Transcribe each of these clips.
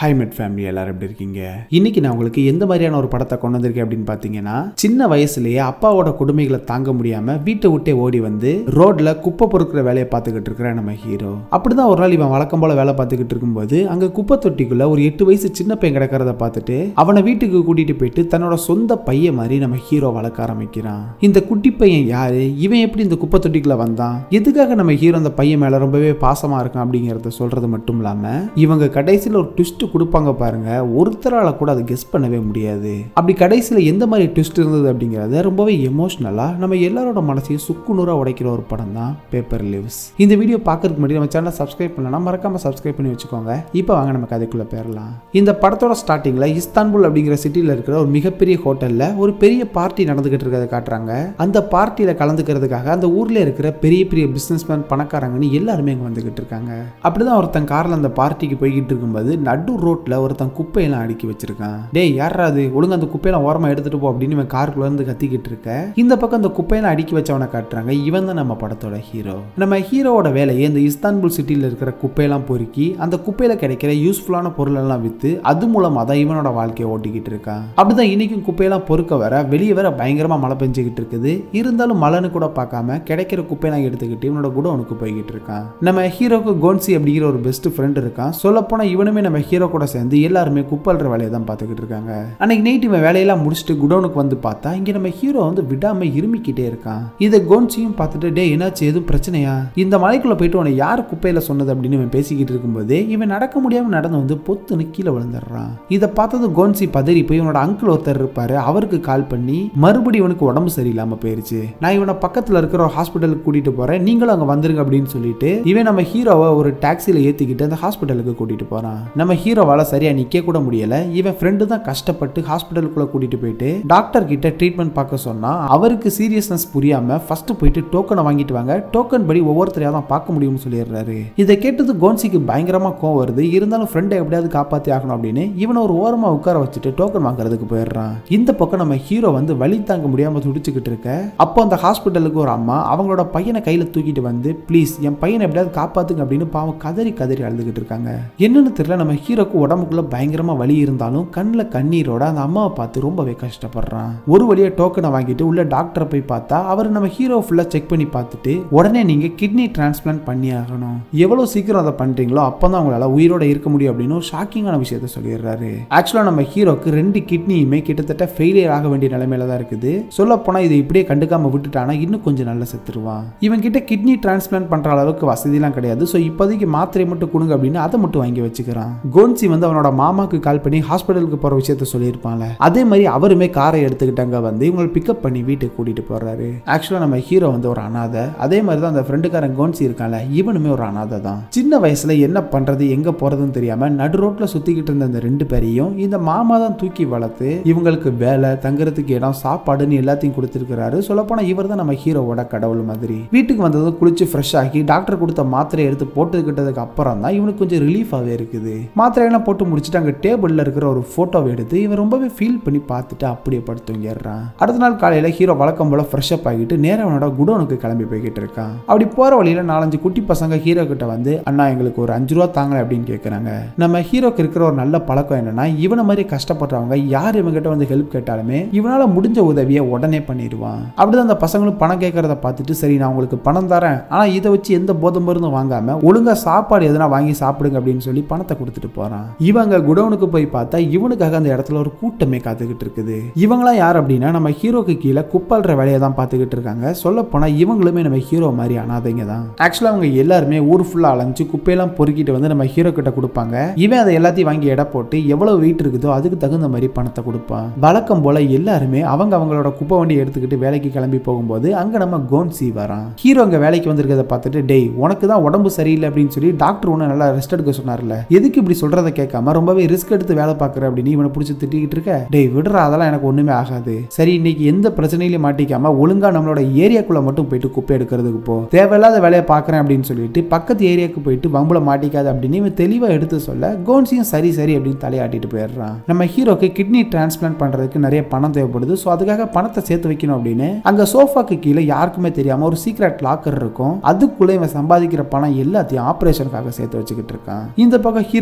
hi மெட் family எல்லாரும் எப்படி இருக்கீங்க இன்னைக்கு நான் உங்களுக்கு எந்த மாதிரியான ஒரு படத்தை கொண்டு வந்திருக்கேன் அப்படின்னு பார்த்தீங்கன்னா சின்ன வயசுலயே அப்பாவோட கொடுமைகளை தாங்க முடியாம வீட்டை விட்டே ஓடி வந்து ரோட்ல குப்பை பொறுக்கிற வேலையை பார்த்துக்கிட்டு இருக்கிற நம்ம ஹீரோ அப்படிதான் ஒரு நாள் இவன் வழக்கம் போல வேலை பார்த்துக்கிட்டு இருக்கும்போது அங்க குப்பை தொட்டிக்குள்ள ஒரு எட்டு வயசு சின்ன பையன் கிடக்கிறத பார்த்துட்டு அவனை வீட்டுக்கு கூட்டிட்டு போயிட்டு தன்னோட சொந்த பையன் மாதிரி நம்ம ஹீரோ வளர்க்க ஆரம்பிக்கிறான் இந்த குட்டி பையன் யாரு இவன் எப்படி இந்த குப்பை தொட்டிக்குள்ள வந்தான் எதுக்காக நம்ம ஹீரோ அந்த பையன் மேல ரொம்பவே பாசமா இருக்கான் அப்படிங்கறத சொல்றது மட்டும் இல்லாம இவங்க கடைசியில் ஒரு ட்விஸ்ட் கொடுப்பாங்க பாருங்க ஒருத்தரால கூட அதை கெஸ் பண்ணவே முடியாது அப்படி கடைசியில் எந்த மாதிரி ட்விஸ்ட் இருந்தது அப்படிங்கறத ரொம்பவே எமோஷ்னலா நம்ம எல்லாரோட மனசையும் சுக்குநூறா உடைக்கிற ஒரு படம் தான் பேப்பர் லிவ்ஸ் இந்த வீடியோ பார்க்கறதுக்கு முன்னாடி நம்ம சேனலை சப்ஸ்கிரைப் பண்ணலாம் மறக்காம சப்ஸ்கிரைப் பண்ணி வச்சுக்கோங்க இப்போ வாங்க நம்ம கதைக்குள்ள போயிடலாம் இந்த படத்தோட ஸ்டார்டிங்ல இஸ்தான்புல் அப்படிங்கிற சிட்டில இருக்கிற ஒரு மிகப்பெரிய ஹோட்டல்ல ஒரு பெரிய பார்ட்டி நடந்துகிட்டு இருக்கிறத காட்டுறாங்க அந்த பார்ட்டியில கலந்துக்கிறதுக்காக அந்த ஊர்ல இருக்கிற பெரிய பெரிய பிசினஸ்மேன் பணக்காரங்கன்னு எல்லாருமே அங்க வந்துகிட்டு இருக்காங்க அப்படிதான் ஒருத்தன் கார்ல அந்த பார்ட்டிக்கு போய்கிட்டு இருக்கும்போது நடு ரோட்ல ஒருத்தன் குப்பையெல்லாம் அடுக்கி வச்சிருக்கான் டேய் யாரா அது ஒழுங்கா அந்த குப்பையெல்லாம் ஓரமா எடுத்துட்டு போ அப்படின்னு இவன் காருக்குள்ள இருந்து கத்திக்கிட்டு இருக்க இந்த பக்கம் அந்த குப்பையெல்லாம் அடுக்கி வச்சவனை காட்டுறாங்க இவன் தான் நம்ம படத்தோட ஹீரோ நம்ம ஹீரோவோட வேலையை இந்த இஸ்தான்புல் சிட்டில இருக்கிற குப்பையெல்லாம் பொறுக்கி அந்த குப்பையில கிடைக்கிற யூஸ்ஃபுல்லான பொருள் எல்லாம் வித்து அது மூலமா தான் இவனோட வாழ்க்கையை ஓட்டிக்கிட்டு இருக்கான் அப்படிதான் இன்னைக்கும் குப்பையெல்லாம் பொறுக்க வர வெளியே வர பயங்கரமா மழை பெஞ்சுக்கிட்டு இருக்குது இருந்தாலும் மழைன்னு கூட பார்க்காம கிடைக்கிற குப்பையெல்லாம் எடுத்துக்கிட்டு இவனோட குடோனுக்கு போய்கிட்டு இருக்கான் நம்ம ஹீரோக்கு கோன்சி அப்படிங்கிற ஒரு பெஸ்ட் ஃப்ரெண்ட் இருக்கான் சொல்ல போனா இவனுமே நம்ம ஹீரோ கூட சேர்ந்து எல்லாருமே குப்பல்ற வேலையை தான் பார்த்துக்கிட்டு இருக்காங்க அன்னைக்கு நைட் இவன் வேலையெல்லாம் முடிச்சுட்டு குடோனுக்கு வந்து பார்த்தா இங்க நம்ம ஹீரோ வந்து விடாம இருமிக்கிட்டே இருக்கான் இதை கோன்சியும் பார்த்துட்டு டே என்னாச்சு எதுவும் பிரச்சனையா இந்த மலைக்குள்ள போயிட்டு உன்னை யார் குப்பையில சொன்னது அப்படின்னு இவன் பேசிக்கிட்டு இருக்கும்போது இவன் நடக்க முடியாம நடந்து வந்து பொத்துன்னு கீழே விழுந்துடுறான் இதை பார்த்தது கோன்சி பதறி போய் இவனோட அங்கிள் ஒருத்தர் இருப்பாரு அவருக்கு கால் பண்ணி மறுபடியும் இவனுக்கு உடம்பு சரியில்லாம போயிருச்சு நான் இவனை பக்கத்துல இருக்கிற ஒரு ஹாஸ்பிட்டலுக்கு கூட்டிட்டு போறேன் நீங்களும் அங்க வந்துருங்க அப்படின்னு சொல்லிட்டு இவன் நம்ம ஹீரோவை ஒரு டாக்ஸில ஏத்திக்கிட்டு அந்த ஹாஸ்பிட்டலுக்கு கூட்டிட்டு போறான் நம்ம ஹீரோவால சரியா நிக்க கூட முடியல இவன் ஃப்ரெண்டு தான் கஷ்டப்பட்டு ஹாஸ்பிட்டலுக்குள்ள கூட்டிட்டு போயிட்டு டாக்டர் கிட்ட ட்ரீட்மெண்ட் பார்க்க சொன்னா அவருக்கு சீரியஸ்னஸ் புரியாம ஃபர்ஸ்ட் போயிட்டு டோக்கனை வாங்கிட்டு வாங்க டோக்கன் படி ஒவ்வொருத்தரையா தான் பார்க்க முடியும்னு சொல்லிடுறாரு இதை கேட்டது கோன்சிக்கு பயங்கரமா கோவம் வருது இருந்தாலும் ஃப்ரெண்டை எப்படியாவது காப்பாத்தி ஆகணும் அப்படின்னு இவனை ஒரு ஓரமா உட்கார வச்சுட்டு டோக்கன் வாங்குறதுக்கு போயிடுறான் இந்த பக்கம் நம்ம ஹீரோ வந்து வழி தாங்க முடியாம துடிச்சுக்கிட்டு இருக்க அப்போ அந்த ஹாஸ்பிட்டலுக்கு ஒரு அம்மா அவங்களோட பையனை கையில தூக்கிட்டு வந்து ப்ளீஸ் என் பையனை எப்படியாவது காப்பாத்துங்க அப்படின்னு பாவம் கதறி கதறி அழுதுகிட்டு இருக்காங்க என்னன்னு தெரியல நம்ம ஹீரோக்கு உடம்புக்குள்ள பயங்கரமா வலி இருந்தாலும் கண்ணில் கண்ணீரோட அந்த அம்மாவை பார்த்து ரொம்பவே கஷ்டப்படுறான் ஒரு வழியா டோக்கனை வாங்கிட்டு உள்ள டாக்டரை போய் பார்த்தா அவர் நம்ம ஹீரோ ஃபுல்லா செக் பண்ணி பார்த்துட்டு உடனே நீங்க கிட்னி டிரான்ஸ்பிளான்ட் பண்ணி ஆகணும் எவ்வளவு சீக்கிரம் அதை பண்றீங்களோ அப்பதான் உங்களால உயிரோட இருக்க முடியும் அப்படின்னு ஒரு ஷாக்கிங்கான விஷயத்த சொல்லிடுறாரு ஆக்சுவலா நம்ம ஹீரோக்கு ரெண்டு கிட்னியுமே கிட்டத்தட்ட ஃபெயிலியர் ஆக வேண்டிய நிலைமையில தான் இருக்குது சொல்ல போனா இதை இப்படியே கண்டுக்காம விட்டுட்டானா இன்னும் கொஞ்சம் நல்லா செத்துருவான் இவன் கிட்ட கிட்னி டிரான்ஸ்பிளான்ட் பண்ற அளவுக்கு வசதிலாம் கிடையாது ஸோ இப்போதைக்கு மாத்திரை மட்டும் கொடுங்க அப்படின்னு அதை மட்டும் வாங்கி வச்சுக்கிறான் கோன்சி வந்து அவனோட மாமாக்கு கால் பண்ணி ஹாஸ்பிட்டலுக்கு போற விஷயத்த சொல்லியிருப்பான்ல அதே மாதிரி அவருமே காரை எடுத்துக்கிட்டாங்க வந்து இவங்களை பிக்கப் பண்ணி வீட்டுக்கு கூட்டிட்டு போறாரு ஆக்சுவலா நம்ம ஹீரோ வந்து ஒரு அனாதை அதே மாதிரி தான் அந்த ஃப்ரெண்டுக்காரன் கோன்சி இருக்கான்ல இவனுமே ஒரு அனாதை தான் சின்ன வயசுல என்ன பண்றது எங்க போறதுன்னு தெரியாம நடு ரோட்ல சுத்திக்கிட்டு இருந்த இந்த ரெண்டு பேரையும் இந்த மாமா தான் தூக்கி வளர்த்து இவங்களுக்கு வேலை தங்குறதுக்கு இடம் சாப்பாடுன்னு எல்லாத்தையும் கொடுத்துருக்கிறாரு சொல்லப்போனா இவர் தான் நம்ம ஹீரோவோட கடவுள் மாதிரி வீட்டுக்கு வந்ததும் குளிச்சு ஃப்ரெஷ் ஆகி டாக்டர் கொடுத்த மாத்திரையை எடுத்து போட்டுக்கிட்டதுக்கு அப்புறம் தான் இவனுக்கு கொஞ்சம் ரிலீஃபாகவே இருக்குது மாத்திரையெல்லாம் போட்டு முடிச்சுட்டு அங்கே டேபிளில் இருக்கிற ஒரு ஃபோட்டோவை எடுத்து இவன் ரொம்பவே ஃபீல் பண்ணி பார்த்துட்டு அப்படியே படுத்து தூங்கிடுறான் அடுத்த நாள் காலையில் ஹீரோ வழக்கம் போல ஃப்ரெஷ் அப் ஆகிட்டு நேரம் அவனோட குடோனுக்கு கிளம்பி போய்கிட்டு இருக்கான் அப்படி போகிற வழியில் நாலஞ்சு குட்டி பசங்க ஹீரோ கிட்ட வந்து அண்ணா எங்களுக்கு ஒரு அஞ்சு ரூபா தாங்க அப்படின்னு கேட்குறாங்க நம்ம ஹீரோக்கு இருக்கிற ஒரு நல்ல பழக்கம் என்னன்னா இவனை மாதிரி கஷ்டப்படுறவங்க யார் இவங்கிட்ட வந்து ஹெல்ப் கேட்டாலுமே இவனால முடிஞ்ச உதவியை உடனே பண்ணிடுவான் அப்படிதான் அந்த பசங்களும் பணம் கேட்கறத பார்த்துட்டு சரி நான் உங்களுக்கு பணம் தரேன் ஆனா இதை வச்சு எந்த போதை மருந்தும் வாங்காம ஒழுங்கா சாப்பாடு எதனா வாங்கி சாப்பிடுங்க அப்படின்னு சொல்லி பணத்தை கொடுத்துட்டு போறான் இவங்க குடோனுக்கு போய் பார்த்தா இவனுக்காக அந்த இடத்துல ஒரு கூட்டமே காத்துக்கிட்டு இருக்குது இவங்களாம் யார் அப்படின்னா நம்ம ஹீரோக்கு கீழே குப்பல்ற வேலையை தான் பார்த்துக்கிட்டு இருக்காங்க சொல்ல போனா இவங்களுமே நம்ம ஹீரோ மாதிரி அனாதைங்க தான் ஆக்சுவலா அவங்க எல்லாருமே ஊர் ஃபுல்லா அலைஞ்சு குப்பையெல்லாம் பொறுக்கிட்டு வந்து நம்ம ஹீரோ கிட்ட கொடுப்பாங்க இவன் அதை எல்லாத்தையும் வாங்கி எடை போட்டு எவ்வளவு வெயிட் இருக்குதோ அதுக்கு தகுந்த மாதிரி பணத்தை கொடுப்பான் வழக்கம் போல எல்லாருமே அவங்க அவங்களோட குப்பை வண்டி எடுத்துக்கிட்டு வேலைக்கு கிளம்பி போகும்போது அங்க நம்ம கோன்சி வரான் ஹீரோ அங்க வேலைக்கு வந்திருக்கிறத பார்த்துட்டு டேய் உனக்கு தான் உடம்பு சரியில்லை அப்படின்னு சொல்லி டாக்டர் ஒன்று நல்லா ரெஸ்ட் எடுக்க சொன்னார்ல எதுக்கு இப்படி சொல்றத கேட்காம ரொம்பவே ரிஸ்க் எடுத்து வேலை பார்க்குற அப்படின்னு இவனை பிடிச்சி திட்டிக்கிட்டு இருக்க டேய் விடுற அதெல்லாம் எனக்கு ஒண்ணுமே ஆகாது சரி இன்னைக்கு எந்த பிரச்சனையிலும் மாட்டிக்காம ஒழுங்கா நம்மளோட ஏரியாக்குள்ள மட்டும் போயிட்டு குப்பை எடுக்கிறதுக்கு போ தேவையில்லாத வேலையை பார்க்குறேன் அப்படின்னு சொல்லிட்டு பக்கத்து ஏரியாவுக்கு போயிட்டு வம்புல மாட்டிக்காது அப்படின்னு இவன் தெளிவா எடுத்து சொல்ல கோன்சியும் சரி சரி அப்படின்னு தலையாட்டிட்டு போயிடுறான் நம்ம ஹீரோக்கு கிட்னி டிரான்ஸ்பிளான்ட் பண்றதுக்கு நிறைய பணம் தேவைப்படுது ஸோ அதுக்காக பணத்தை சேர்த்து வைக்கணும் அப்படின்னு அங்க சோஃபாக்கு கீழே யாருக்குமே தெரியாம ஒரு சீக்ரெட் லாக்கர் இருக்கும் அதுக்குள்ள இவன் சம்பாதிக்கிற பணம் எல்லாத்தையும் ஆபரேஷனுக்காக சேர்த்து வச்சுக்கிட்டு இருக்கான் இந்த பக்கம் ஹீரோ வந்து கோன்சி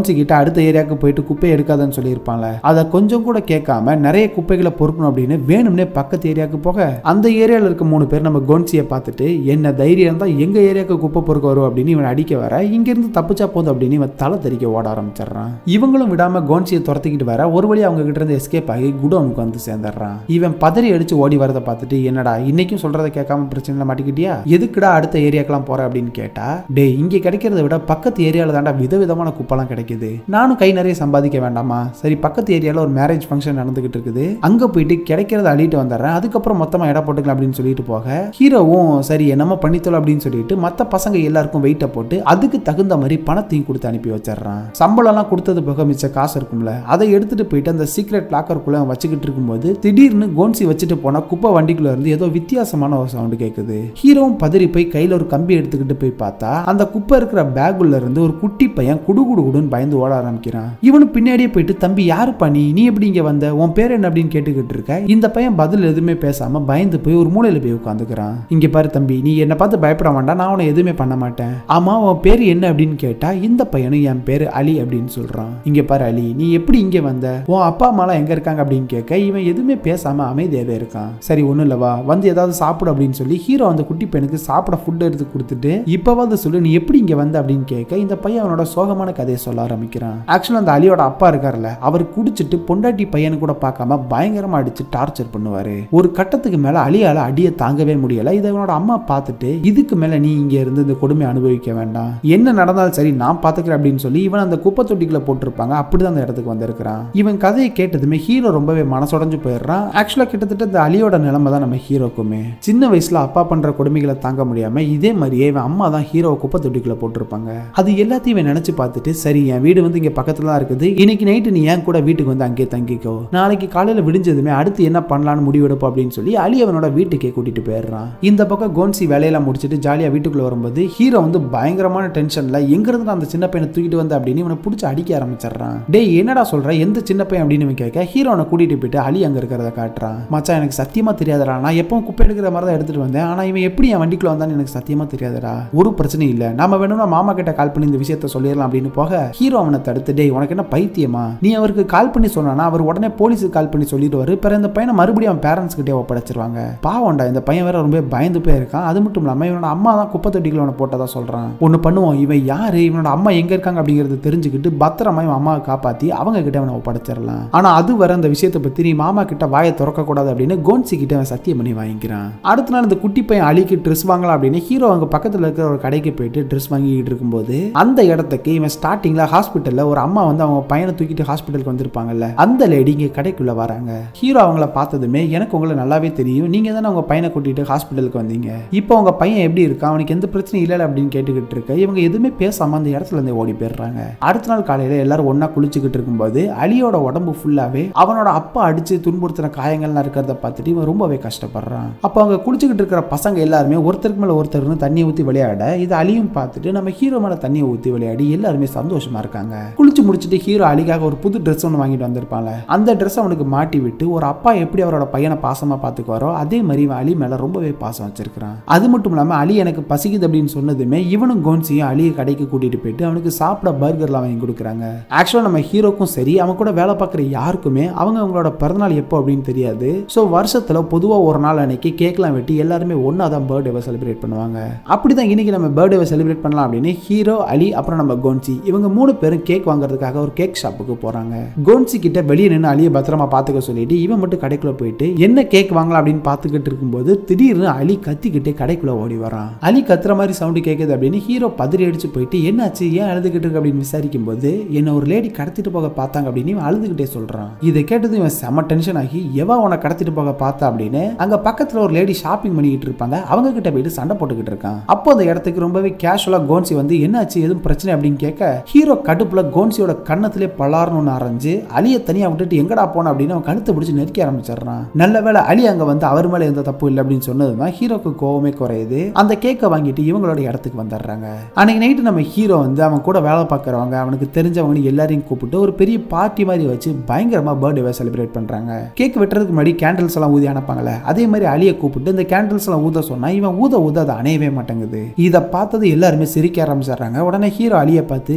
கோன்சி கிட்ட அடுத்த ஏரியாவுக்கு போயிட்டு குப்பை எடுக்காதன்னு சொல்லியிருப்பான்ல அதை கொஞ்சம் கூட கேட்காம நிறைய குப்பைகளை பொறுக்கணும் அப்படின்னு வேணும்னே பக்கத்து ஏரியாவுக்கு போக அந்த ஏரியாவில் இருக்க மூணு பேர் நம்ம கோன்சியை பார்த்துட்டு என்ன தைரியம் தான் எங்க ஏரியாவுக்கு குப்பை பொறுக்க வரும் அப்படின்னு இவன் அடிக்க வர இங்கிருந்து தப்பிச்சா போதும் அப்படின்னு இவன் தலை தெறிக்க ஓட ஆரம்பிச்சிடுறான் இவங்களும் விடாம கோன்சியை துரத்திக்கிட்டு வர ஒரு வழி அவங்க கிட்ட இருந்து எஸ்கேப் ஆகி குடோனுக்கு வந்து சேர்ந்துடுறான் இவன் பதறி அடிச்சு ஓடி வரதை பார்த்துட்டு என்னடா இன்னைக்கும் சொல்றதை கேட்காம பிரச்சனைல மாட்டிக்கிட்டியா எதுக்குடா அடுத்த ஏரியாக்கெல்லாம் போற அப்படின்னு கேட்டா டேய் இங்க கிடைக்கிறத விட பக்கத்து ஏரியால தாண்டா விதவிதமான குப்பெல்லாம் கிடைக்குது நானும் கை நிறைய சம்பாதிக்க வேண்டாமா சரி பக்கத்து ஏரியால ஒரு மேரேஜ் ஃபங்க்ஷன் நடந்துகிட்டு இருக்குது அங்க போயிட்டு கிடைக்கிறத அள்ளிட்டு வந்துடுறேன் அதுக்கப்புறம் மொத்தமா இடம் போட்டுக்கலாம் அப்படின்னு சொல்லிட்டு போக ஹீரோவும் சரி என்னமோ பண்ணித்தோம் அப்படின்னு சொல்லிட்டு மத்த பசங்க எல்லாருக்கும் வெயிட்டை போட்டு அதுக்கு தகுந்த மாதிரி பணத்தையும் கொடுத்து அனுப்பி வச்சிடுறான் சம்பளம்லாம் கொடுத்தது போக மிச்ச காசு இருக்கும்ல அதை எடுத்துட்டு போயிட்டு அந்த சீக்ரெட் லாக்கருக்குள்ள வச்சுக்கிட்டு இருக்கும்போது திடீர்னு கோன்சி வச்சுட்டு போன குப்பை வண்டிக்குள்ள இருந்து ஏதோ வித்தியாசமான ஒரு சவுண்டு கேட்குது ஹீரோவும் பதறி போய் கையில ஒரு கம்பி எடுத்துக்கிட்டு போய் பார்த்தா அந்த குப்பை இருக்கிற பேக்குள்ள இருந்து ஒரு குட்டி பையன் குடு குடு குடுன்னு பயந்து ஓட ஆரம்பிக்கிறான் இவனு பின்னாடியே போயிட்டு தம்பி யாரு பண்ணி நீ எப்படி இங்க வந்த உன் பேர் என்ன அப்படின்னு கேட்டுக்கிட்டு இருக்க இந்த பையன் பதில் எதுவுமே பேசாம பயந்து போய் ஒரு மூலையில போய் உட்காந்துக்கிறான் இங்க பாரு தம்பி நீ என்ன பார்த்து பயப்பட வேண்டாம் நான் உன்னை எதுவுமே பண்ண மாட்டேன் ஆமா உன் பேர் என்ன அப்படின்னு கேட்டா இந்த பையனும் என் பேரு அலி அப்படின்னு சொல்றான் இங்க பாரு அலி நீ எப்படி இங்க வந்த உன் அப்பா அம்மாலாம் எங்க இருக்காங்க அப்படின்னு கேட்க இவன் எதுவுமே பேசாம அமைதியாவே இருக்கான் சரி ஒண்ணும் இல்லவா வந்து ஏதாவது சாப்பிடு அப்படின்னு சொல்லி ஹீரோ அந்த குட்டி பையனுக்கு சாப்பிட ஃபுட் எடுத்து கொடுத்துட்டு இப்பவாவது சொல்லு நீ எப்படி இங்க வந்த அப்படின்னு கேட்க இந்த பையன் அவனோட சோகமான கதையை சொல்ல ஆரம்பிக்கிறான் ஆக்சுவலா அந்த அலியோட அப்பா இருக்கார்ல அவர் குடிச்சிட்டு பொண்டாட்டி பையனு கூட பார்க்காம பயங்கரமா அடிச்சு டார்ச்சர் பண்ணுவாரு ஒரு கட்டத்துக்கு மேல அலியால அடியை தாங்கவே முடியல இதை இவனோட அம்மா பார்த்துட்டு இதுக்கு மேல நீ இங்க இருந்து இந்த கொடுமை அனுபவிக்க வேண்டாம் என்ன நடந்தாலும் சரி நான் பாத்துக்கிறேன் அப்படின்னு சொல்லி இவன் அந்த குப்பை தொட்டிக்குள்ள போட்டிருப்பாங்க அப்படிதான் அந்த இடத்துக்கு வந்திருக்கிறான் இவன் கதையை கேட்டதுமே ஹீரோ ரொம்பவே மனசுடைஞ்சு போயிடுறான் ஆக்சுவலா கிட்டத்தட்ட இந்த அலியோட நிலைமை தான் நம்ம ஹீரோக்குமே சின்ன வயசுல அப்பா பண்ற கொடுமைகளை தாங்க முடியாம இதே மாதிரியே இவன் அம்மா தான் ஹீரோவை குப்பை தொட்டிக்குள்ள போட்டிருப்பாங்க அது எல்லாத்தையும் இவன் நினைச்சு பார்த்துட்டு சரி என் வீடு வந்து இங்க பக்கத்துல தான் இருக்குது இன்னைக்கு நைட்டு நீ ஏன் கூட வீட்டுக்கு வந்து அங்கேயே தங்கிக்கோ நாளைக்கு காலையில விடிஞ்சதுமே அடுத்து என்ன பண்ணலாம்னு முடிவெடுப்போம் அப்படின்னு சொல்லி அலி அவனோட வீட்டுக்கே கூட்டிட்டு போயிடுறான் இந்த பக்கம் கோன்சி வேலையெல்லாம் முடிச்சுட்டு ஜாலியா வீட்டுக்குள்ள வரும்போது ஹீரோ வந்து பயங்கரமான டென்ஷன்ல எங்க இருந்து அந்த சின்ன பையனை தூக்கிட்டு வந்து அப்படின்னு இவனை பிடிச்சி அடிக்க ஆரம்பிச்சிடுறான் டேய் என்னடா சொல்ற எந்த சின்ன பையன் அப்படின்னு இவன் கேட்க ஹீரோனை கூட்டிட்டு போயிட்டு அலி அங்க இருக்கிறத காட்டுறான் மச்சான் எனக்கு சத்தியமா தெரியாதடா நான் எப்பவும் குப்பை எடுக்கிற மாதிரி தான் எடுத்துட்டு வந்தேன் ஆனா இவன் எப்படி என் வண்டிக்குள்ள வந்தான்னு எனக்கு சத்தியமா தெரியாதுடா ஒரு பிரச்சனையும் இல்ல நாம வேணும்னா மாமா கிட்ட கால் பண்ணி இந்த விஷயத்த சொல்லிடலாம் அப்படின்னு போக ஹீரோ அவனை தடுத்து டேய் உனக்கு என்ன பைத்தியமா நீ அவருக்கு கால் பண்ணி சொன்னா அவர் உடனே போலீஸுக்கு கால் பண்ணி சொல்லிடுவாரு பிறகு இந்த பையனை மறுபடியும் அவன் பேரண்ட்ஸ் கிட்டே ஒப்படைச்சிருவாங்க பாவம்டா இந்த பையன் வேற ரொம்ப பயந்து போயிருக்கான் அது மட்டும் இல்லாம இவனோட அம்மா தான் குப்பை தொட்டிக்குள்ள அவனை போட்டதா சொல்றான் ஒன்னு பண்ணுவோம் இவன் யாரு இவனோட அம்மா எங்க இருக்காங்க அப்படிங்கறத தெரிஞ்சுக்கிட்டு பத்திரமா இவன் அம்மாவை காப்பாத்தி அவங்க கிட்ட அவனை ஒப்படைச்சிடலாம் ஆனா அது வர அந்த விஷயத்தை பத்தி நீ மாமா கிட்ட வாயை திறக்க கூடாது அப்படின்னு கோன்சி கிட்ட அவன் சத்தியம் பண்ணி வாங்கிக்கிறான் அடுத்த நாள் இந்த குட்டி பையன் அழிக்கு ட்ரெஸ் வாங்கலாம் அப்படின்னு ஹீரோ அங்க பக்கத்துல இருக்கிற ஒரு கடைக்கு போயிட்டு ட்ரெஸ் வாங்கிட்டு இருக்கும்போது அந்த இடத்துக்கு இவன் ஸ்டார்டிங்ல ஹாஸ்பிட்டல்ல ஒரு அம்மா வந்து அவங்க பையனை தூக்கிட்டு ஹாஸ்பிட்டலுக்கு வந்திருப்பாங்கல்ல அந்த லேடி இங்க கடைக்குள்ள வராங்க ஹீரோ அவங்கள பார்த்ததுமே எனக்கு உங்களை நல்லாவே தெரியும் நீங்க தானே உங்க பையனை கூட்டிட்டு ஹாஸ்பிட்டலுக்கு வந்தீங்க இப்போ உங்க பையன் எப்படி இருக்கான் அவனுக்கு எந்த பிரச்சனையும் இல்லை அப்படின்னு கேட்டுக்கிட்டு இருக்க இவங்க எதுவுமே பேசாம அந்த இடத்துல இருந்து ஓடி போயிடுறாங்க அடுத்த நாள் காலையில எல்லாரும் ஒண்ணா குளிச்சுக்கிட்டு இருக்கும்போது அலியோட உடம்பு ஃபுல்லாவே அவனோட அப்பா அடிச்சு துன்புறுத்தின காயங்கள்லாம் இருக்கிறத பார்த்துட்டு இவன் ரொம்பவே கஷ்டப்படுறான் அப்போ அவங்க குளிச்சுக்கிட்டு இருக்கிற பசங்க எல்லாருமே ஒருத்தருக்கு மேல ஒருத்தர்னு தண்ணியை ஊற்றி விளையாட இது அலியும் பார்த்துட்டு நம்ம ஹீரோ மேல தண்ணியை ஊற்றி விளையாடி எல்லாருமே சந்தோஷமா இருக்காங்க குளிச்சு முடிச்சுட்டு ஹீரோ அலிக்காக ஒரு புது ட்ரெஸ் ஒன்று வாங்கிட்டு வந்திருப்பாங்க அந்த ட்ரெஸ் அவனுக்கு மாட்டி விட்டு ஒரு அப்பா எப்படி அவரோட பையனை பாசமா பார்த்துக்குவாரோ அதே மாதிரி இவன் அலி மேல ரொம்பவே பாசம் வச்சிருக்கிறான் அது மட்டும் இல்லாம அலி எனக்கு பசிக்குது அப்படின்னு சொன்னதுமே இவனும் கோன்சியும் அலியை கடைக்கு கூட்டிட்டு போயிட்டு அவனுக்கு சாப்பிட பர்கர்லாம் வாங்கி கொடுக்குறாங்க ஆக்சுவலா நம்ம ஹீரோக்கும் சரி அவன் கூட வேலை பார்க்குற யாருக்குமே அவங்க அவங்களோட பிறந்தநாள் எப்போ அப்படின்னு தெரியாது ஸோ வருஷத்துல பொதுவா ஒரு நாள் அன்னைக்கு கேக்லாம் வெட்டி எல்லாருமே ஒன்றா தான் பர்த்டேவை செலிப்ரேட் பண்ணுவாங்க அப்படிதான் இன்னைக்கு நம்ம பர்த்டேவை செலிப்ரேட் பண்ணலாம் அப்படின்னு ஹீரோ அலி அப்புறம் நம்ம கோன்சி இவங்க மூணு பேரும் கேக் வாங்குறதுக்காக ஒரு கேக் ஷாப்புக்கு போறாங்க கோன்சி கிட்ட வெளியே நின்று அலியை பத்திரமா பார்த்துக்க சொல்லிட்டு இவன் மட்டும் கடைக்குள்ள போயிட்டு என்ன கேக் வாங்கலாம் அப்படின்னு பார்த்துக்கிட்டு இருக்கும்போது திடீர்னு அலி கத்திக்கிட்டே கடைக்குள்ள ஓடி வரான் அலி கத்துற மாதிரி சவுண்டு கேட்குது அப்படின்னு ஹீரோ பதறி அடிச்சு போயிட்டு என்னாச்சு ஏன் அழுதுகிட்டு இருக்கு அப்படின்னு விசாரிக்கும் போது என்ன ஒரு லேடி கடத்திட்டு போக பார்த்தாங்க அப்படின்னு இவன் அழுதுகிட்டே சொல்றான் இதை கேட்டது இவன் செம டென்ஷன் ஆகி எவன் உன்னை கடத்திட்டு போக பார்த்தா அப்படின்னு அங்க பக்கத்துல ஒரு லேடி ஷாப்பிங் பண்ணிக்கிட்டு இருப்பாங்க அவங்க கிட்ட போயிட்டு சண்டை போட்டுக்கிட்டு இருக்கான் அப்போ அந்த இடத்துக்கு ரொம்பவே கேஷுவலா கோன்சி வந்து என்னாச்சு எதுவும் பிரச்சனை அப்படின்னு கேட்க ஹீரோ கடுப்புல கோன்சியோட கண்ணத்திலே பலார்னு ஒன்று அரைஞ்சு அலியை தனியா விட்டுட்டு எங்கடா போன அப்படின்னு அவன் கழுத்தை பிடிச்சு நெருக்க ஆரம்பிச்சிடுறான் நல்ல வேளை அலி அங்க வந்து அவர் மேல எந்த தப்பு இல்லை அப்படின்னு சொன்னதுதான் ஹீரோக்கு கோவமே குறையுது அந்த கேக்கை வாங்கிட்டு இவங்களோட இடத்துக்கு வந்துடுறாங்க அன்னைக்கு நைட்டு நம்ம ஹீரோ வந்து அவன் கூட வேலை பார்க்குறவங்க அவனுக்கு தெரிஞ்சவங்க எல்லாரையும் கூப்பிட்டு ஒரு பெரிய பார்ட்டி மாதிரி வச்சு பயங்கரமா பர்த்டேவை செலிப்ரேட் பண்றாங்க கேக் வெட்டுறதுக்கு முன்னாடி கேண்டில்ஸ் எல்லாம் ஊதி அனுப்பாங்கல்ல அதே மாதிரி அலியை கூப்பிட்டு இந்த கேண்டில்ஸ் எல்லாம் ஊத சொன்னா இவன் ஊத ஊத அது அணையவே மாட்டேங்குது இதை பார்த்தது எல்லாருமே சிரிக்க ஆரம்பிச்சிடுறாங்க உடனே ஹீரோ அலியை பார்த்து நீ எதுக்கும்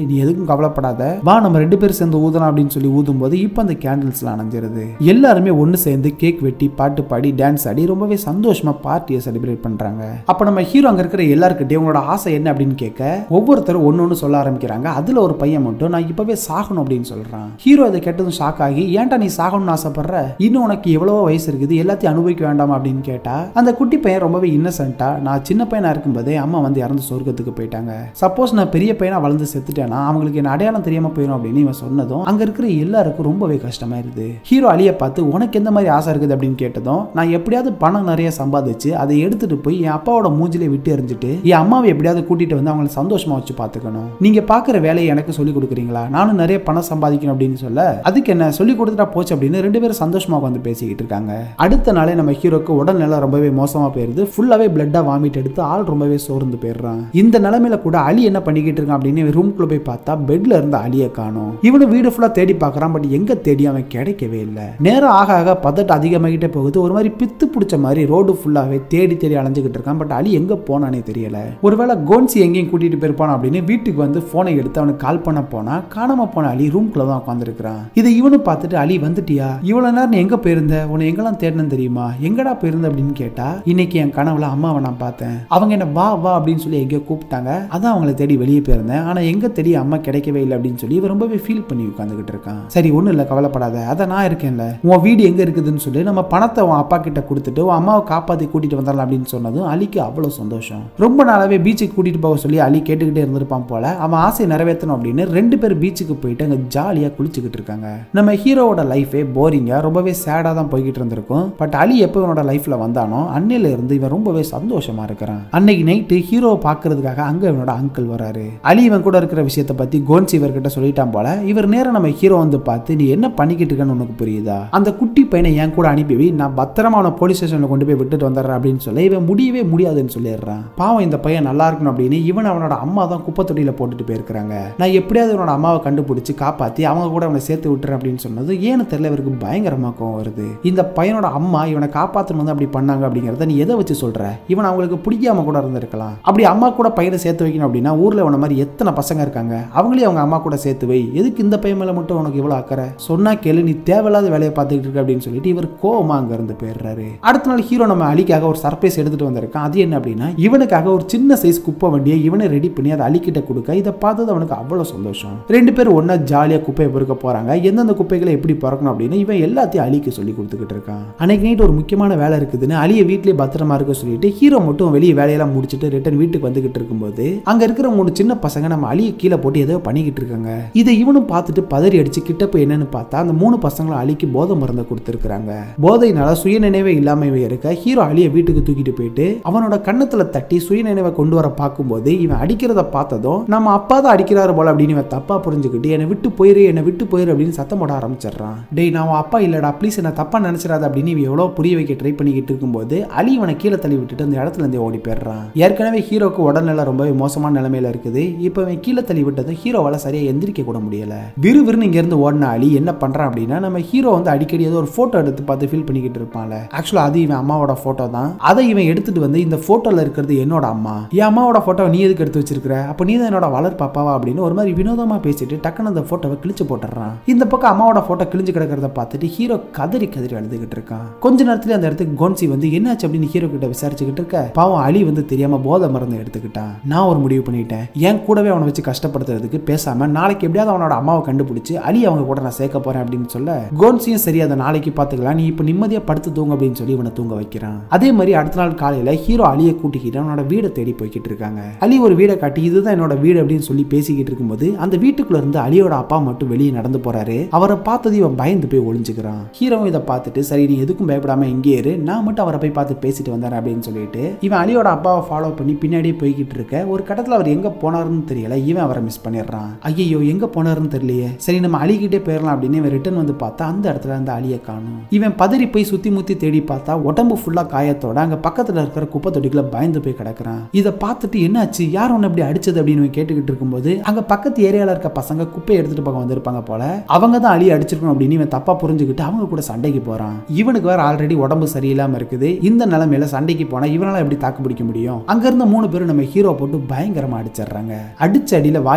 எதுக்கும் கவலைப்படாத வா நம்ம ரெண்டு பேரும் சேர்ந்து ஊதலாம் அப்படின்னு சொல்லி ஊதும் போது இப்போ அந்த கேண்டில்ஸ்லாம் அணைஞ்சிருது எல்லாருமே ஒன்று சேர்ந்து கேக் வெட்டி பாட்டு பாடி டான்ஸ் ஆடி ரொம்பவே சந்தோஷமா பார்ட்டியை செலிப்ரேட் பண்றாங்க அப்ப நம்ம ஹீரோ அங்க இருக்கிற எல்லாருக்கிட்டையும் உங்களோட ஆசை என்ன அப்படின்னு கேட்க ஒவ்வொருத்தரும் ஒன்னு ஒன்று சொல்ல ஆரம்பிக்கிறாங்க அதுல ஒரு பையன் மட்டும் நான் இப்பவே சாகணும் அப்படின்னு சொல்றான் ஹீரோ இதை கேட்டதும் ஷாக் ஆகி ஏன்டா நீ சாகணும்னு ஆசைப்படுற இன்னும் உனக்கு எவ்வளவோ வயசு இருக்குது எல்லாத்தையும் அனுபவிக்க வேண்டாமா அப்படின்னு கேட்டா அந்த குட்டி பையன் ரொம்பவே இன்னசென்ட்டா நான் சின்ன பையனா இருக்கும்போதே அம்மா வந்து இறந்து சொர்க்கத்துக்கு போயிட்டாங்க சப்போஸ் நான் பெரிய பையனா வளர்ந்து செத்துட்டேன்னா அவங்களுக்கு என்ன அடையாளம் தெரியாம போயிடும் அப்படின்னு இவன் சொன்னதும் அங்க இருக்கிற எல்லாருக்கும் ரொம்பவே கஷ்டமா இருக்குது ஹீரோ அலியை பார்த்து உனக்கு எந்த மாதிரி ஆசை இருக்குது அப்படின்னு கேட்டதும் நான் எப்படியாவது பணம் நிறைய சம்பாதிச்சு அதை எடுத்துட்டு போய் என் அப்பாவோட மூஞ்சிலே விட்டு எறிஞ்சிட்டு என் அம்மாவை எப்படியாவது கூட்டிட்டு வந்து அவங்களை சந்தோஷமா வச்சு பார்த்துக்கணும் நீங்க பாக்குற வேலையை எனக்கு சொல்லி கொடுக்குறீங்களா நானும் நிறைய பணம் சம்பாதிக்கணும் அப்படின்னு சொல்ல அதுக்கு என்ன சொல்லி கொடுத்துட்டா போச்சு அப்படின்னு ரெண்டு பேரும் சந்தோஷமா வந்து பேசிக்கிட்டு இருக்காங்க அடுத்த நாளே நம்ம ஹீரோக்கு உடல்நிலை ரொம்பவே மோசமா போயிருது ஃபுல்லாவே பிளட்டா வாமிட் எடுத்து ஆள் ரொம்பவே சோர்ந்து போயிடுறான் இந்த நிலைமையில கூட அலி என்ன பண்ணிக்கிட்டு இருக்கான் அப்படின்னு ரூம்குள்ள போய் பார்த்தா பெட்ல இருந்த அலியை காணும் இவனு வீடு ஃபுல்லா தேடி பார்க்கறான் பட் எங்க தேடி அவன் கிடைக்கவே இல்லை நேரம் ஆக ஆக பதட்டம் அதிகமாகிட்டே போகுது ஒரு மாதிரி பித்து பிடிச்ச மாதிரி ரோடு ஃபுல்லாவே தேடி தேடி அலைஞ்சுக்கிட்டு இருக்கான் பட் அலி எங்க போனானே தெரியல ஒருவேளை கோன்சி எங்கேயும் கூட்டிட்டு போயிருப்பான் அப்படின்னு வீட்டுக்கு வந்து போனை எடுத்து அவனுக்கு கால் பண்ண போனா காணாம போன அலி ரூம்குள்ள தான் உட்காந்துருக்கான் இதை இவனு பார்த்துட்டு அலி வந்துட்டியா இவ்வளவு நேரம் நீ எங்க போயிருந்த உன்னை எங்கெல்லாம் தேடணும் தெரியுமா எங்கடா போயிருந்த அப்படின்னு கேட்டா இன்னைக்கு என் கனவுல அம்மாவை நான் பார்த்தேன் அவங்க என்ன வா வா அப்படின்னு சொல்லி எங்கேயோ கூப்பிட்டாங்க அதான் அவங்கள தேடி வெளியே போயிருந்தேன் ஆனா எங்க தேடி அம்மா கிடைக்கவே இல்லை அப்படின்னு சொல்லி இவன் ரொம்பவே ஃபீல் பண்ணி உட்காந்துக்கிட்டு இருக்கான் சரி ஒண்ணும் இல்ல கவலைப்படாத அதான் நான் இருக்கேன்ல உன் வீடு எங்க இருக்குதுன்னு சொல்லி நம்ம பணத்தை உன் அப்பா கிட்ட கொடுத்துட்டு உன் அம்மாவை காப்பாத்தி கூட்டிட்டு வந்துடலாம் அப்படின்னு சொன்னதும் அலிக்கு அவ்வளவு சந்தோஷம் ரொம்ப நாளாவே பீச்சுக்கு கூட்டிட்டு போக சொல்லி அலி கேட்டுக்கிட்டே இருந்திருப்பான் போல அவன் ஆசையை நிறைவேற்றணும் அப்படின்னு ரெண்டு பேர் பீச்சுக்கு போயிட்டு அங்க ஜாலியா குளிச்சுக்கிட்டு இருக்காங்க நம்ம ஹீரோவோட லைஃபே போரிங்கா ரொம்பவே சேடா தான் போய்கிட்டு இருந்திருக்கும் பட் அலி எப்போ இவனோட லைஃப்ல வந்தானோ அன்னையில இருந்து இவன் ரொம்பவே சந்தோஷமா இருக்கிறான் அன்னைக்கு நைட்டு ஹீரோவை பார்க்கறதுக்காக அங்க இவனோட அங்கிள் வராரு அலி இவன் கூட இருக்கிற விஷயத்தை பத்தி கோன்சி இவர்கிட்ட சொல்லிட்டான் போல இவர் நேரம் நம்ம ஹீரோ வந்து பார்த்து நீ என்ன பண்ணிக்கிட்டு இருக்கன்னு உனக்கு புரியுதா அந்த குட்டி பையனை என் கூட அனுப்பி வை, நான் பத்திரமா அவனை போலீஸ் ஸ்டேஷன்ல கொண்டு போய் விட்டுட்டு வந்துடுறேன் அப்படின்னு சொல்ல இவன் முடியவே முடியாதுன்னு சொல்லிடுறான் பாவம் இந்த பையன் நல்லா இருக்கணும் அப்படின்னு இவன் அவனோட அம்மா தான் குப்பை தொட்டியில போட்டுட்டு போயிருக்காங்க நான் எப்படியாவது இவனோட அம்மாவை கண்டுபிடிச்சு காப்பாத்தி அவங்க கூட அவனை சேர்த்து விட்டுறேன் அப்படின்னு சொன்னது ஏன்னு தெரியல இவருக்கு பயங்கரமா கோவம் வருது இந்த பையனோட அம்மா இவனை காப்பாற்றணும் வந்து அப்படி பண்ணாங்க அப்படிங்கறத நீ எதை வச்சு சொல்ற இவன் அவங்களுக்கு பிடிக்காம கூட இருந்திருக்கலாம் அப்படி அம்மா கூட பையனை சேர்த்து வைக்கணும் அப்படின்னா ஊர்ல இவன மாதிரி எத்தனை பசங்க இருக்காங்க அவங்களே அவங்க அம்மா கூட சேர்த்து வை எதுக்கு இந்த பையன் மேல மட்டும் உனக்கு இவ்வளவு அக்கறை சொன்னா கேளு நீ தேவையில்லாத வேலையை பார்த்துக்கிட்டு இருக்க அப்படின்னு சொல்லிட்டு இவர் கோவமா அங்க இருந்து போயிடுறாரு அடுத்த நாள் ஹீரோ நம்ம அலிக்காக ஒரு சர்ப்ரைஸ் எடுத்துட்டு வந்திருக்கான் அது என்ன அப்படின்னா இவனுக்காக ஒரு சின்ன சைஸ் குப்பை வண்டியை இவனை ரெடி பண்ணி அதை அலிக்கிட்ட கொடுக்க இதை பார்த்தது அவனுக்கு அவ்வளவு சந்தோஷம் ரெண்டு பேரும் ஒண்ணா ஜாலியா குப்பையை பொறுக்க போறாங்க எந்தெந்த குப்பைகளை எப்படி பிறக்கணும் அப்படின்னு இவன் எல்லாத்தையும் அலிக்கு சொல்லி கொடுத்துக்கிட்டு இருக்கான் அன்னைக்கு நைட் ஒரு முக்கியமான வேலை இருக்குதுன்னு அலியை வீட்லயே பத்திரமா இருக்க சொல்லிட்டு ஹீரோ மட்டும் வெளியே வேலையெல்லாம் முடிச்சுட்டு ரிட்டர்ன் வீட்டுக்கு வந்துகிட்டு இருக்கும்போது அங்க இருக்கிற மூணு சின்ன பசங்க நம்ம அலியை கீழே போட்டு ஏதோ பண்ணிக்கிட்டு இருக்காங்க இதை இவனும் பார்த்துட்டு பதறி அடிச்சு கிட்ட போய் என்னன்னு பார்த்தா அந்த மூணு பசங்களும் அலிக்கு போதை மருந்தை கொடுத்துருக்காங்க போதையினால சுயநினைவே இல்லாம இவன் இருக்க ஹீரோ அலியை வீட்டுக்கு தூக்கிட்டு போயிட்டு அவனோட கண்ணத்துல தட்டி சுயநினைவை கொண்டு வர பார்க்கும்போது இவன் அடிக்கிறத பார்த்ததும் நம்ம அப்பா தான் அடிக்கிறாரு போல அப்படின்னு இவன் தப்பா புரிஞ்சுக்கிட்டு என்னை விட்டு போயிரு என்னை விட்டு போயிரு அப்படின்னு சத்தம் போட ஆரம்பிச்சிடுறான் டேய் நான் உன் அப்பா இல்லடா ப்ளீஸ் என்ன தப்பா நினைச்சிடாத அப்படின்னு இவன் எவ்வளவு புரிய வைக்க ட்ரை பண்ணிக்கிட்டு இருக்கும்போது அலி இவனை கீழே தள்ளி விட்டுட்டு அந்த இடத்துல இருந்து ஓடி போயிடுறான் ஏற்கனவே ஹீரோக்கு உடல்நிலை ரொம்பவே மோசமான நிலைமையில இருக்குது இப்போ இவன் கீழே தள்ளி விட்டதும் ஹீரோவால சரியா எந்திரிக்க கூட முடியல விறுவிறுன்னு இங்க இருந்து ஓடின அலி என்ன பண்றான் அப்படின்னா நம்ம ஹீரோ வந்து அடிக்கடி ஏதோ ஒரு போட்டோ எடுத்து பார்த்து ஃபீல் பண்ணிக்கிட்டு இருப்பான்ல ஆக்சுவலா அது இவன் அம்மாவோட போட்டோ தான் அதை இவன் எடுத்துட்டு வந்து இந்த போட்டோல இருக்கிறது என்னோட அம்மா என் அம்மாவோட போட்டோ நீ எதுக்கு எடுத்து வச்சிருக்கிற அப்ப நீ தான் என்னோட வளர் பாப்பாவா அப்படின்னு ஒரு மாதிரி வினோதமா பேசிட்டு டக்குன்னு அந்த போட்டோவை கிழிச்சு போட்டுறான் இந்த பக்கம் அம்மாவோட போட்டோ கிழிஞ்சு கிடக்கிறத பார்த்துட்டு ஹீரோ கதறி கதறி அழுதுகிட்டு இருக்கான் கொஞ்ச நேரத்துல அந்த இடத்துக்கு கோன்சி வந்து என்னாச்சு அப்படின்னு ஹீரோ கிட்ட விசாரிச்சுக்கிட்டு இருக்க பாவம் அலி வந்து தெரியாம போதை மருந்து எடுத்துக்கிட்டான் நான் ஒரு முடிவு பண்ணிட்டேன் என் கூடவே அவனை வச்சு கஷ்டப்படுத்துறதுக்கு பேசாம நாளைக்கு எப்படியாவது அவனோட அம்மாவை கண்டுபிடிச்சு அலி அவங்க கூட நான் சேர்க்க போறேன் அப்படின்னு சொல்ல கோன்சியும் சரி அதை நாளைக்கு பாத்துக்கலாம் நீ இப்ப நிம்மதியா படுத்து தூங்க அப்படின்னு சொல்லி இவனை தூங்க வைக்கிறான் அதே மாதிரி அடுத்த நாள் காலையில ஹீரோ அலியை கூட்டிக்கிட்டு அவனோட வீடை தேடி போய்கிட்டு இருக்காங்க அலி ஒரு வீடை காட்டி இதுதான் என்னோட வீடு அப்படின்னு சொல்லி பேசிக்கிட்டு இருக்கும்போது அந்த வீட்டுக்குள்ள இருந்து அலியோட அப்பா மட்டும் வெளியே நடந்து போறாரு அவரை பார்த்தது இவன் பயந்து போய் ஒளிஞ்சுக்கிறான் ஹீரோவும் இதை பார்த்துட்டு சரி நீ எதுக்கும் பயப்படாம இங்கே இரு நான் மட்டும் அவரை போய் பார்த்து பேசிட்டு வந்தேன் அப்படின்னு சொல்லிட்டு இவன் அலியோட அப்பாவை ஃபாலோ பண்ணி பின்னாடியே போய்கிட்டு இருக்க ஒரு கட்டத்தில் அவர் எங்க போனாருன்னு தெரியல இவன் அவரை மிஸ் பண்ணிடுறான் ஐயோ எங்க போனாருன்னு தெரியலையே சரி நம்ம அலிகிட்டே போயிடலாம் அப்படின்னு இவன் ரிட்டர்ன் வந்து பார்த்தா அந்த இடத்துல அந்த அலியை காணும் இவன் பதறி போய் சுத்தி முத்தி தேடி பார்த்தா உடம்பு ஃபுல்லா காயத்தோட அங்க பக்கத்துல இருக்கிற குப்பை தொட்டிக்குள்ள பயந்து போய் கிடக்குறான் இதை பார்த்துட்டு என்னாச்சு யார் உன்னை இப்படி அடிச்சது அப்படின்னு இவன் கேட்டுக்கிட்டு இருக்கும்போது அங்க பக்கத்து ஏரியால இருக்க பசங்க குப்பை எடுத்துட்டு பக்கம் வந்திருப்பாங்க போல அவங்க தான் அலி அடிச்சிருக்கணும் அப்படின்னு இவன் தப்பா புரிஞ்சுக்கிட்டு அவங்க கூட சண்டைக்கு போறான் இவனுக்கு வேற ஆல்ரெடி உடம்பு சரியில்லாம இருக்குது இந்த நிலைமையில சண்டைக்கு போனா இவனால எப்படி தாக்கு பிடிக்க முடியும் அங்க இருந்த மூணு பேரும் நம்ம ஹீரோ போட்டு பயங்கரமா அடிச்சிடுறாங்க அடிச்ச அடியில வாயில இருந்து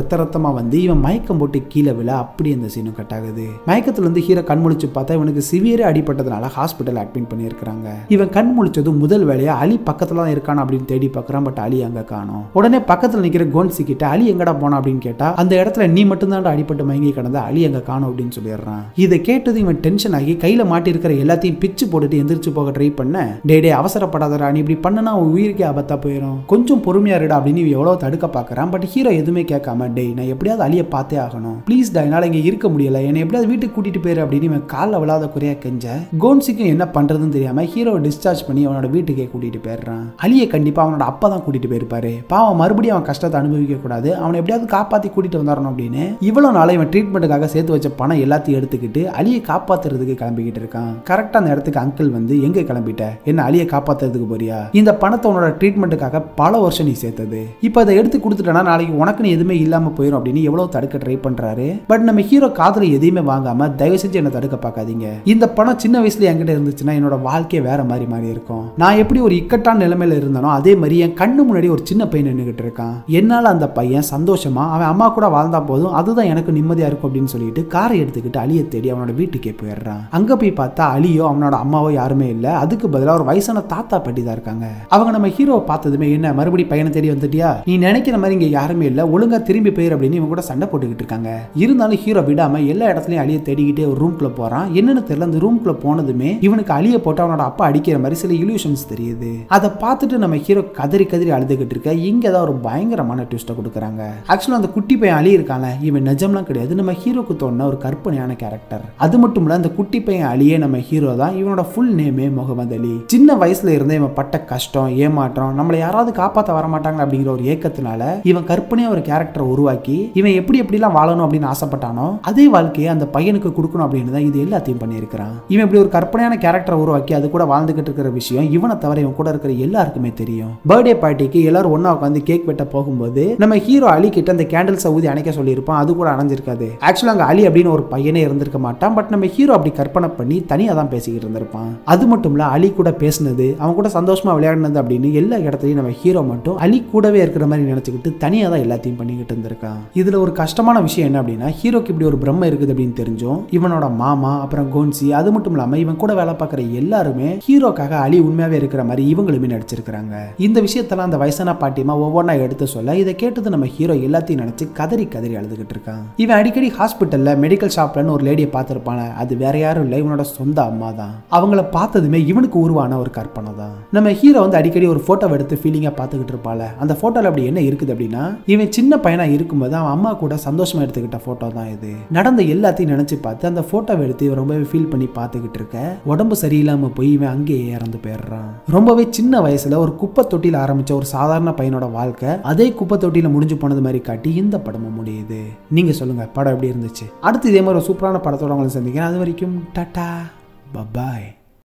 ரத்த ரத்தமா வந்து இவன் மயக்கம் போட்டு கீழே விழ அப்படி அந்த சீனும் கட் ஆகுது மயக்கத்துல இருந்து ஹீரோ கண் முழிச்சு பார்த்தா இவனுக்கு சிவியரே அடிபட்டதுனால ஹாஸ்பிட்டல் அட்மிட் பண்ணியிருக்காங்க இவன் கண் முழிச்சதும் முதல் வேலையா அலி பக்கத்துல தான் இருக்கான் அப்படின்னு தேடி பார்க்கறான் பட் அலி அங்க காணோம் உடனே பக்கத்துல நிக்கிற கோன்சி கிட்ட அலி எங்கடா போனா அப்படின்னு கேட்டா அந்த இடத்துல நீ மட்டும் தான் அடிபட்டு மயங்கி கிடந்த அலி அங்க காணோம் அப்படின்னு சொல்லிடுறான் இதை கேட்டது இவன் டென்ஷன் ஆகி கையில மாட்டி இருக்கிற எல்லாத்தையும் பிச்சு போட்டுட்டு எந்திரிச்சு போக ட்ரை பண்ண டே டே அவசரப்படாதடா நீ இப்படி பண்ணனா உன் உயிருக்கே ஆபத்தா போயிடும் கொஞ்சம் பொறுமையா இருடா அப்படின்னு இவன் எவ்வளவு தடுக்க பாக்குறான் பட் ஹீரோ எதுவுமே கேட்காம டேய் நான் எப்படியாவது அலியை பார்த்தே ஆகணும் ப்ளீஸ் டா என்னால இங்க இருக்க முடியல என்னை எப்படியாவது வீட்டுக்கு கூட்டிட்டு போயிரு அப்படின்னு இவன் காலில் விழாத குறையா கெஞ்ச கோன்சிக்கும் என்ன பண்றதுன்னு தெரியாம ஹீரோவை டிஸ்சார்ஜ் பண்ணி அவனோட வீட்டுக்கே கூட்டிட்டு போயிடுறான் அலியை கண்டிப்பா அவனோட அப்பா தான் கூட்டிட்டு போயிருப்பாரு பாவம் மறுபடியும் அவன் கஷ்டத்தை அனுபவிக்க கூடாது அவனை எப்படியாவது காப்பாத்தி கூட்டிட்டு வந்துடணும் அப்படின்னு இவ்வளவு நாளை இவன் ட்ரீட்மெண்ட்டுக்காக சேர்த்து வச்ச பணம் எல்லாத்தையும் எடுத்துக்கிட்டு அலியை காப்பாத்துறதுக்கு கிளம்பிக்கிட்டு இருக்கான் கரெக்டா அந்த இடத்துக்கு அங்கிள் வந்து எங்க கிளம்பிட்ட என்ன அலியை காப்பாத்துறதுக்கு போறியா இந்த பணத்தை உன்னோட ட்ரீட்மெண்ட்டுக்காக பல வருஷம் நீ சேர்த்தது இப்போ அதை எடுத்து கொடுத்துட்டனா நாளைக்கு உனக்குன்னு எதுவுமே இல்லாம போயிடும் அப்படின்னு எவ்வளவு தடுக்க ட்ரை பண்றாரு பட் நம்ம ஹீரோ காதுல எதையுமே வாங்காம தயவு செஞ்சு என்ன தடுக்க பார்க்காதீங்க இந்த பணம் சின்ன வயசுல என்கிட்ட இருந்துச்சுன்னா என்னோட வாழ்க்கையே வேற மாதிரி மாறி இருக்கும் நான் எப்படி ஒரு இக்கட்டான நிலைமையில இருந்தனோ அதே மாதிரி என் கண்ணு முன்னாடி ஒரு சின்ன பையன் நின்றுகிட்டு இருக்கான் என்னால அந்த பையன் சந்தோஷமா அவன் அம்மா கூட வாழ்ந்தா போதும் அதுதான் எனக்கு நிம்மதியா இருக்கும் அப்படின்னு சொல்லிட்டு காரை எடுத்துக்கிட்டு அலியை தேடி அவனோட வீட்டுக்கே போயிடுறான் அங்க போய் பார்த்தா அலியோ அவனோட அம்மாவோ யாருமே இல்ல அதுக்கு பதிலா ஒரு வயசான தாத்தா பாட்டி தான் இருக்காங்க அவங்க நம்ம ஹீரோவை பார்த்ததுமே என்ன மறுபடி பையனை தேடி வந்துட்டியா நீ நினைக்கிற மாதிரி இங்க யாருமே இல்ல ஒழுங்கா திரும்பி போயிரு அப்படின்னு இவங்க கூட சண்டை போட்டுக்கிட்டு இருக்காங்க இருந்தாலும் ஹீரோ விடாம எல்லா இடத்துலயும் அலியை தேடிக்கிட்டே ஒரு ரூம்குள்ள போறான் என்னன்னு தெரியல அந்த ரூம்குள்ள போனதுமே இவனுக்கு அலியை போட்டு அவனோட அப்பா அடிக்கிற மாதிரி சில இல்யூஷன்ஸ் தெரியுது அதை பார்த்துட்டு நம்ம ஹீரோ கதறி கதறி அழுதுகிட்டு இருக்க இங்க தான் ஒரு பயங்கரமான ட்விஸ்ட்டை கொடுக்குறாங்க ஆக்சுவலா அந்த குட்டி பையன் அலி இருக்கான்ல இவன் நிஜம்லாம் கிடையாது நம்ம ஹீரோக்கு தோணுன ஒரு கற்பனையான கேரக்டர் அது மட்டும் இல்ல அந்த குட்டி பையன் அலியே நம்ம ஹீரோ தான் இவனோட ஃபுல் நேமே முகமது அலி சின்ன வயசுல இருந்தே இவன் பட்ட கஷ்டம் ஏமாற்றம் நம்மளை யாராவது காப்பாற்ற வர மாட்டாங்க அப்படிங்கிற ஒரு ஏக்கத்தினால இவன் கற்பனையா ஒரு கேரக்டரை உருவாக்கி இவன் எப்படி எப்படிலாம் வாழணும் அப்படின்னு ஆசைப்பட்டானோ அதே வாழ்க்கையை அந்த பையனுக்கு கொடுக்கணும் அப்படின்னு தான் இது எல்லாத்தையும் பண்ணியிருக்கிறான் இவன் இப்படி ஒரு கற்பனையான கேரக்டரை உருவாக்கி அது கூட வாழ்ந்துகிட்டு இருக்கிற விஷயம் இவனை தவிர இவன் கூட இருக்கிற எல்லாருக்குமே தெரியும் பர்த்டே பார்ட்டிக்கு எல்லாரும் ஒண்ணா உட்காந்து கேக் வெட்ட போகும்போது நம்ம ஹீரோ அலி கிட்ட அந்த கேண்டில்ஸை ஊதி அணைக்க சொல்லியிருப்பான் அது கூட அணைஞ்சிருக்காது ஆக்சுவலாக அங்கே அலி அப்படின்னு ஒரு பையனே இருந்திருக்க மாட்டான் பட் நம்ம ஹீரோ அப்படி கற்பனை பண்ணி தனியாக தான் பேசிக்கிட்டு இருந்திருப்பான் அது மட்டும் இல்ல அலி கூட பேசினது அவன் கூட சந்தோஷமா விளையாடினது அப்படின்னு எல்லா இடத்துலையும் நம்ம ஹீரோ மட்டும் அலி கூடவே இருக்கிற மாதிரி நினைச்சுக்கிட்டு தனியாக தான் எல்லாத்தையும் பண்ணிக்கிட்டு இருந்திருக்கான் இதுல ஒரு கஷ்டமான விஷயம் என்ன அப்படின்னா ஹீரோக்கு இப்படி ஒரு பிரம்ம இருக்குது அப்படின்னு தெரிஞ்சும் இவனோட மாமா அப்புறம் கோன்சி அது மட்டும் இல்லாம இவன் கூட வேலை பார்க்குற எல்லாருமே ஹீரோக்காக அலி உண்மையாவே இருக்கிற மாதிரி இவங்களுமே நடிச்சிருக்கிறாங்க இந்த விஷயத்தெல்லாம் அந்த வயசான பாட்டிமா ஒவ்வொன்றா எடுத்து சொல்ல இதை கேட்டது நம்ம ஹீரோ எல்லாத்தையும் நினைச்சு கதறி கதறி அழுதுகிட்டு இருக்கான் இவன் அடிக்கடி ஹாஸ்பிட்டல்ல மெடிக்கல் ஷாப்லன்னு ஒரு லேடியை பார்த்திருப்பான அது வேற யாரும் இல்லை இவனோட சொந்த அம்மா தான் அவங்கள பார்த்ததுமே இவனுக்கு உருவான ஒரு கற்பனை தான் நம்ம ஹீரோ வந்து அடிக்கடி ஒரு போட்டோ எடுத்து ஃபீலிங்கா பார்த்துக்கிட்டு இருப்பாள அந்த போட்டோல அப்படி என்ன இருக்குது அப்படின்னா இவன் சின்ன பையனா இருக்கும்போது அவன் அம்மா கூட சந்தோஷமா எடுத்துக்கிட்ட போட்டோ தான் இது நடந்த எல்லாத்தையும் நினைச்சு பார்த்து அந்த போட்டோவை எடுத்து இவன் ரொம்பவே ஃபீல் பண்ணி பார்த்துக்கிட்டு இருக்க உடம்பு சரியில்லாம போய் இவன் அங்கேயே இறந்து போயிடுறான் ரொம்பவே சின்ன வயசுல ஒரு குப்பை தொட்டியில் ஆரம்பிச்ச ஒரு சாதாரண பையனோட வாழ்க்கை அதே குப்பை தொட்டியில முடிஞ்சு போனது மாதிரி காட்டி இந்த படமும் முடியுது நீங்க சொல்லுங்க படம் எப்படி இருந்துச்சு அடுத்து இதே மாதிரி ஒரு சூப்பரான படத்தோட உங்களை சந்திக்கிறேன் அது வரைக்கும் டாட்டா பபாய்